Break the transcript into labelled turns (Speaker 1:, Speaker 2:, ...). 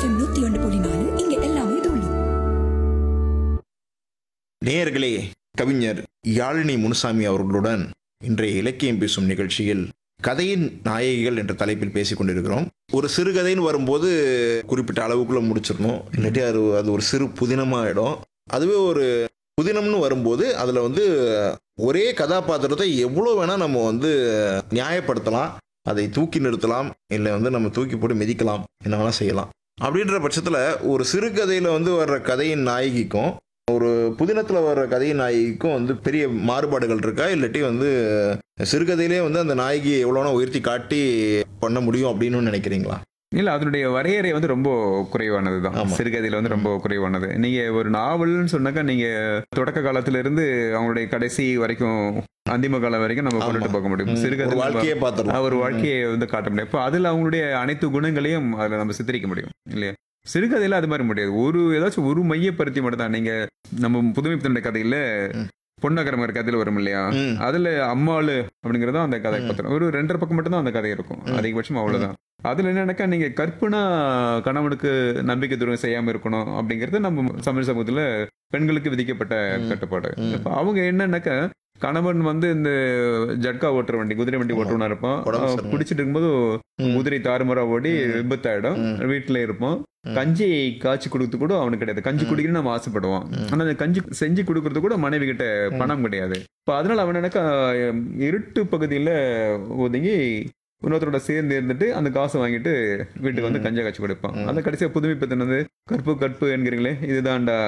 Speaker 1: FM நூத்தி ஒன்று புள்ளி நாலு இங்க எல்லாமே தூளி
Speaker 2: நேயர்களே கவிஞர் யாழினி முனுசாமி அவர்களுடன் இன்றைய இலக்கியம் பேசும் நிகழ்ச்சியில் கதையின் நாயகிகள் என்ற தலைப்பில் பேசிக் கொண்டிருக்கிறோம் ஒரு சிறுகதைன்னு வரும்போது குறிப்பிட்ட அளவுக்குள்ள முடிச்சிடணும் இல்லாட்டி அது அது ஒரு சிறு புதினமாயிடும் அதுவே ஒரு புதினம்னு வரும்போது அதில் வந்து ஒரே கதாபாத்திரத்தை எவ்வளோ வேணால் நம்ம வந்து நியாயப்படுத்தலாம் அதை தூக்கி நிறுத்தலாம் இல்லை வந்து நம்ம தூக்கி போட்டு மிதிக்கலாம் என்ன வேணால் செய்யலாம் அப்படின்ற பட்சத்தில் ஒரு சிறுகதையில் வந்து வர்ற கதையின் நாயகிக்கும் ஒரு புதினத்தில் வர்ற கதையின் நாயகிக்கும் வந்து பெரிய மாறுபாடுகள் இருக்கா இல்லாட்டி வந்து சிறுகதையிலே வந்து அந்த நாயகியை எவ்வளோனா உயர்த்தி காட்டி பண்ண முடியும் அப்படின்னு நினைக்கிறீங்களா
Speaker 3: இல்ல அதனுடைய வரையறை வந்து ரொம்ப குறைவானது தான்
Speaker 2: ஆமா.
Speaker 3: சிறுகதையில வந்து ரொம்ப குறைவானது நீங்க ஒரு நாவல்னு சொன்னாக்கா நீங்க தொடக்க காலத்துல இருந்து அவங்களுடைய கடைசி வரைக்கும் அந்திம காலம் வரைக்கும் நம்ம கொண்டுட்டு
Speaker 2: ஆமா.
Speaker 3: போக முடியும்
Speaker 2: ஒரு
Speaker 3: சிறுகதை
Speaker 2: வாழ்க்கையே பார்த்துடலாம்
Speaker 3: ஒரு வாழ்க்கையை வந்து காட்ட முடியும் இப்போ அதுல அவங்களுடைய அனைத்து குணங்களையும் அதுல நம்ம சித்தரிக்க முடியும் இல்லையா சிறுகதையில அது மாதிரி முடியாது ஒரு ஏதாச்சும் ஒரு மையப்படுத்தி மட்டும் தான் நீங்க நம்ம புதுமைப்பித்தனுடைய கதையில
Speaker 2: ம்.
Speaker 3: பொன்னகரமர் கதையில வரும் இல்லையா
Speaker 2: ம்.
Speaker 3: அதுல அம்மாளு அப்படிங்கறது அந்த கதை
Speaker 2: ம்.
Speaker 3: பத்திரம் ஒரு ரெண்டரை பக்கம் மட்டும் தான் அந்த கதை இருக்கும்
Speaker 2: ம்.
Speaker 3: அதிகபட்சம் அவ்வளவுதான் அதுல என்னன்னாக்கா நீங்க கற்பனா கணவனுக்கு நம்பிக்கை துரோகம் செய்யாம இருக்கணும் அப்படிங்கிறது நம்ம தமிழ் சமூகத்துல பெண்களுக்கு விதிக்கப்பட்ட
Speaker 2: ம்.
Speaker 3: கட்டுப்பாடு
Speaker 2: ம்.
Speaker 3: இப்ப அவங்க என்னன்னாக்கா கணவன் வந்து இந்த ஜட்கா ஓட்டுற வண்டி குதிரை வண்டி
Speaker 2: ஆமா.
Speaker 3: ஓட்டுறவனா இருப்பான்
Speaker 2: உடம்பு
Speaker 3: அவன்
Speaker 2: சரியில்லை.
Speaker 3: குடிச்சிட்டு இருக்கும்போது
Speaker 2: ம்.
Speaker 3: குதிரை தாறுமாறா ஓடி
Speaker 2: ம்.
Speaker 3: விபத்தாயிடும்
Speaker 2: ம்.
Speaker 3: வீட்டுல இருப்போம்
Speaker 2: ம்.
Speaker 3: கஞ்சி காய்ச்சி கொடுத்து கூட அவனுக்கு கிடையாது கஞ்சி
Speaker 2: ம்.
Speaker 3: குடிக்கணும்னு நம்ம ஆசைப்படுவான்
Speaker 2: ம்.
Speaker 3: ஆனா அந்த கஞ்சி செஞ்சு கொடுக்கறது கூட மனைவி கிட்ட
Speaker 2: ம்.
Speaker 3: பணம் கிடையாது இப்ப அதனால அவன் எனக்கு இருட்டு பகுதியில ஒதுங்கி இன்னொருத்தரோட சேர்ந்து இருந்துட்டு அந்த காசை வாங்கிட்டு வீட்டுக்கு வந்து
Speaker 2: ம்.
Speaker 3: கஞ்சா காய்ச்சி கொடுப்பான்
Speaker 2: ம்.
Speaker 3: அந்த கடைசியா புதுமை பத்தினது கற்பு கற்பு என்கிறீங்களே இதுதான்டா